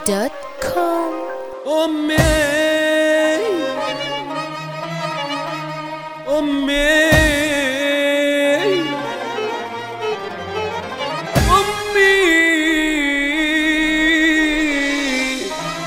دوت كوم أمي أمي أمي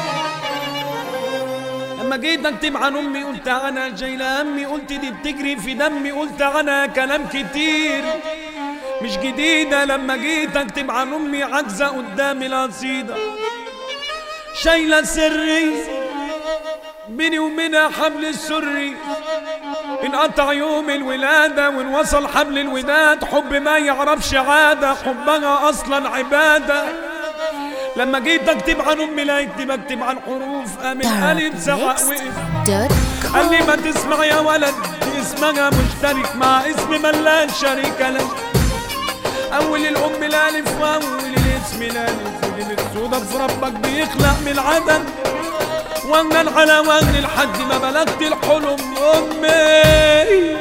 لما جيت أكتب عن أمي قلت عنها جاي لأمي قلت دي بتجري في دمي قلت عنها كلام كتير مش جديدة لما جيت أكتب عن أمي عجزة قدامي القصيدة شايلة سري بيني وبينها حبل السري انقطع يوم الولادة وانوصل حبل الوداد حب ما يعرفش عادة حبها أصلا عبادة لما جيت أكتب عن أمي لا أكتب أكتب عن حروف قام الألف زعق وقف دوت قال لي كوم ما تسمع يا ولد اسمها مشترك مع اسم من لا شريك له أول الأم الألف وأول الاسم الألف ودي السودة في ربك بيخلق من العدم وأنا على وزن لحد ما بلغت الحلم أمي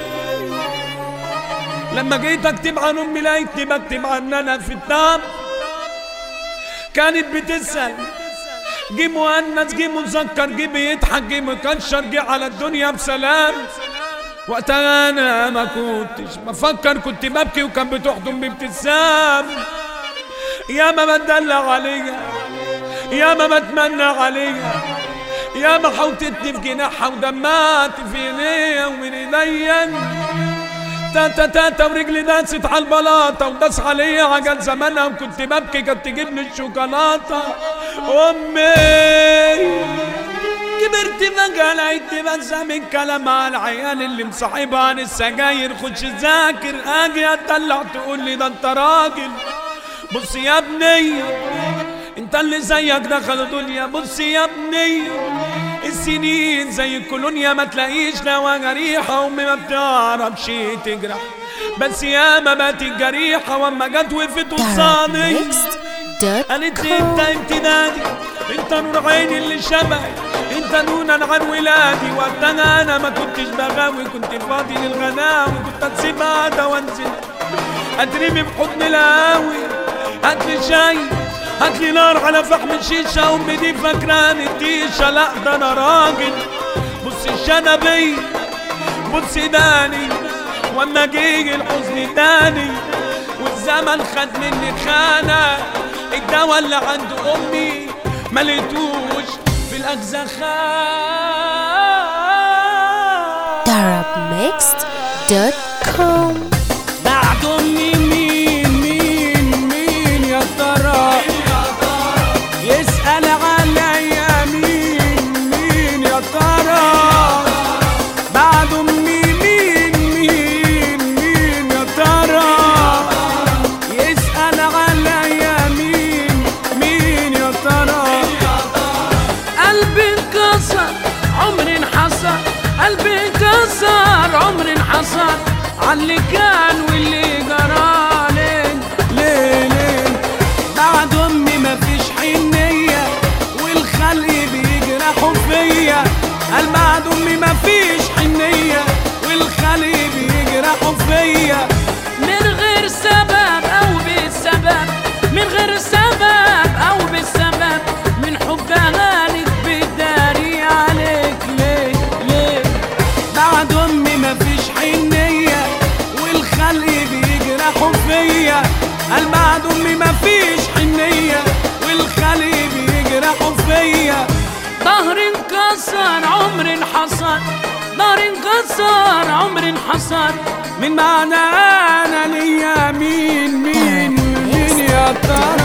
لما جيت أكتب عن أمي لقيتني بكتب عن أنا في التعب كانت بتسأل جه مؤنث جه مذكر جه بيضحك جه مكشر جه على الدنيا بسلام وقتها انا ما كنتش بفكر كنت ببكي وكان بتحضن بابتسام يا ما بتدلع عليها يا ما بتمنى عليها يا ما حوطتني في جناحها ودمعت في عينيها ومن ايديا تاتا تاتا ورجلي داست على البلاطة وداس عليا عجل زمانها وكنت ببكي كانت تجيبني الشوكولاتة أمي كبرت فجأة لقيت بنسى من كلام على العيال اللي مصاحبها عن السجاير خش ذاكر اجي اتدلع تقول لي ده انت راجل بص يا ابني انت اللي زيك دخل دنيا بص يا ابني السنين زي الكولونيا ما تلاقيش نوى ريحة امي ما بتعرفش تجرح بس يا ما بات الجريحة واما جت وقفت قصادي Next دوت قالت لي انت كوم امتدادي انت نور عيني اللي شبهي انت نونا عن ولادي وقتها انا ما كنتش بغاوي كنت فاضي للغناوي كنت اسيب هذا وانزل اترمي بحضن الهاوي هاتلي شاي هاتلي نار على فحم الشيشة امي دي فاكراني التيشة لا ده انا راجل بص الشنبي بص داني واما جيجي الحزن تاني والزمن خد مني خانة الدواء اللي عند امي ما لقيتوش في الاجزخان دارب ميكست دوت كوم بعد امي مين مين مين يا ترى يسأل عليا مين مين يا ترى بعد امي مين مين مين يا ترى يسأل عليا مين مين يا ترى قلبي انكسر عمري انحسر قلبي انكسر عمري انحسر عاللي كان واللي جرى ليه ليه ليه بعد امي مفيش حنية والخلق بيجرحوا فيا قال بعد امي مفيش حنية والخلق بيجرحوا فيا من غير سبب او بسبب من غير سبب او بسبب من حبها لك بداري عليك ليه ليه بعد امي مفيش حنية والخلق بيجرحوا فيا قال بعد امي مفيش حنية والخلق بيجرحوا فيا ظهري انكسر عمري انحصر ظهري انكسر عمري انحصر من معنى انا ليا مين مين مين يا ترى